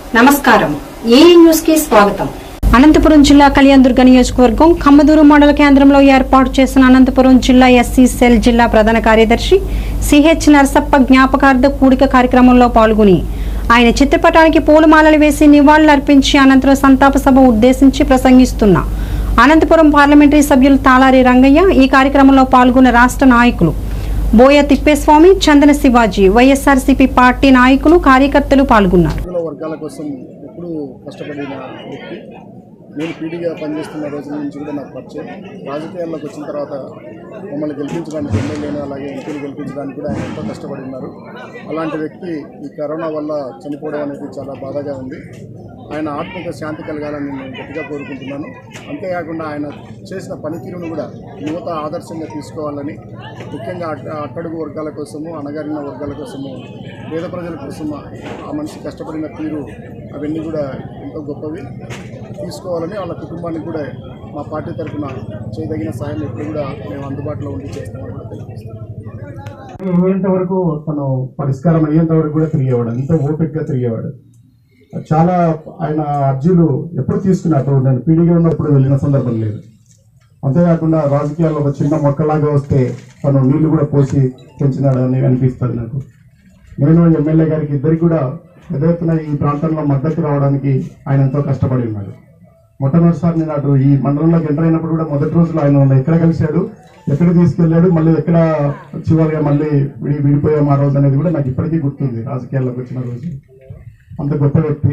నమస్కారం ఏ న్యూస్ కి స్వాగతం అనంతపురం జిల్లా కళ్యాణదుర్గ నియోజకవర్గం ఖమ్మదూరు మండల కేంద్రంలో ఏర్పాటు చేసిన అనంతపురం జిల్లా ఎస్సీ సెల్ జిల్లా ప్రధాన కార్యదర్శి సిహెచ్ నరసప్ప జ్ఞాపకార్థ కూడిక కార్యక్రమంలో పాల్గొని ఆయన చిత్రపటానికి పూలమాలలు వేసి నివాళులర్పించి అనంతరం సంతాప సభ ఉద్దేశించి ప్రసంగిస్తున్న అనంతపురం పార్లమెంటరీ సభ్యులు తాళారి రంగయ్య ఈ కార్యక్రమంలో పాల్గొన్న రాష్ట్ర నాయకులు బోయ తిప్పేస్వామి చందన శివాజీ వైఎస్ఆర్సీపీ పార్టీ నాయకులు కార్యకర్తలు పాల్గొన్నారు కుల వర్గాల కోసం ఎప్పుడూ కష్టపడిన వ్యక్తి నేను పీడీగా పనిచేస్తున్న రోజుల నుంచి కూడా నాకు పరిచయం రాజకీయాల్లోకి వచ్చిన తర్వాత మమ్మల్ని గెలిపించడానికి ఎమ్మెల్యేను అలాగే ఎంపీలు గెలిపించడానికి కూడా ఆయన ఎంతో కష్టపడి ఉన్నారు అలాంటి వ్యక్తి ఈ కరోనా వల్ల చనిపోవడం అనేది చాలా బాధగా ఉంది ఆయన ఆత్మక శాంతి కలగాలని నేను గట్టిగా కోరుకుంటున్నాను అంతేకాకుండా ఆయన చేసిన పనితీరును కూడా యువత ఆదర్శంగా తీసుకోవాలని ముఖ్యంగా అట్ట అట్టడుగు వర్గాల కోసము అణగారిన వర్గాల కోసము పేద ప్రజల కోసం ఆ మనిషి కష్టపడిన తీరు అవన్నీ కూడా ఎంతో గొప్పవి తీసుకోవాలని వాళ్ళ కుటుంబానికి కూడా మా పార్టీ తరఫున చేయదగిన సాయం ఎప్పుడు కూడా మేము అందుబాటులో ఉండి చేస్తామని కూడా తెలియజేస్తాం అయ్యేంత వరకు తను పరిష్కారం అయ్యేంత వరకు కూడా తిరిగేవాడు అంత ఓపికగా తిరిగేవాడు చాలా ఆయన అర్జీలు ఎప్పుడు తీసుకున్నారు నేను పీడీగా ఉన్నప్పుడు వెళ్ళిన సందర్భం లేదు అంతేకాకుండా రాజకీయాల్లో ఒక చిన్న మొక్కలాగా వస్తే తను నీళ్లు కూడా పోసి పెంచినాడు అని అనిపిస్తుంది నాకు నేను ఎమ్మెల్యే గారికి ఇద్దరికి కూడా పెద్ద ఎత్తున ఈ ప్రాంతంలో మద్దతు రావడానికి ఆయన ఎంతో కష్టపడి ఉన్నాడు మొట్టమొదటిసారి నేను అటు ఈ మండలంలోకి ఎంటర్ అయినప్పుడు కూడా మొదటి రోజులో ఆయన నన్ను ఎక్కడ కలిశాడు ఎక్కడ తీసుకెళ్ళాడు మళ్ళీ ఎక్కడ చివరిగా మళ్ళీ విడి విడిపోయాం ఆ రోజు అనేది కూడా నాకు ఇప్పటికీ గుర్తుంది రాజకీయాల్లోకి వచ్చిన రోజు అంత గొప్ప వ్యక్తి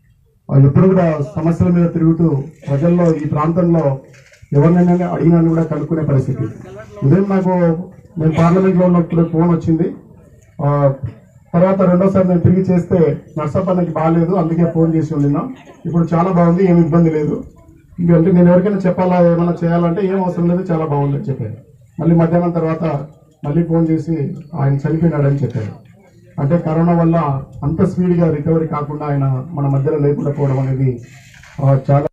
ఆ ఎప్పుడు కూడా సమస్యల మీద తిరుగుతూ ప్రజల్లో ఈ ప్రాంతంలో ఎవరినైనా అడిగినా కూడా కనుక్కునే పరిస్థితి ఉదయం నాకు నేను పార్లమెంట్లో ఉన్నప్పుడు ఫోన్ వచ్చింది ఆ, తర్వాత రెండోసారి నేను తిరిగి చేస్తే నర్సప్పన్నకి బాగాలేదు అందుకే ఫోన్ చేసి ఉన్నాం ఇప్పుడు చాలా బాగుంది ఏమి ఇబ్బంది లేదు ఇంకంటే నేను ఎవరికైనా చెప్పాలా ఏమైనా చేయాలంటే ఏం అవసరం లేదు చాలా బాగుంది అని చెప్పారు మళ్ళీ మధ్యాహ్నం తర్వాత మళ్ళీ ఫోన్ చేసి ఆయన చనిపోయినాడని చెప్పారు అంటే కరోనా వల్ల అంత స్పీడ్గా రికవరీ కాకుండా ఆయన మన మధ్యలో లేకుండా పోవడం అనేది ఆ, చాలా